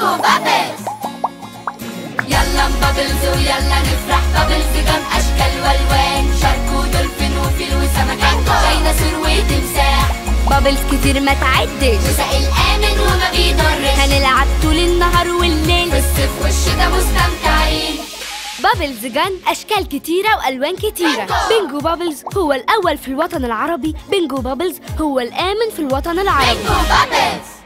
بينجو بابلز يلا بابلز ويلا نفرح بابلز جم اشكال والوان شارك ودولفين وفيل وسمكة ديناصور وتمساح بابلز كتير ما تعدش وسائل امن وما بيضرش هنلعب طول النهار والليل في الصيف والشتا مستمتعين بابلز جان أشكال كتيرة وألوان كتيرة بينجو بابلز هو الأول في الوطن العربي بينجو بابلز هو الآمن في الوطن العربي بينجو بابلز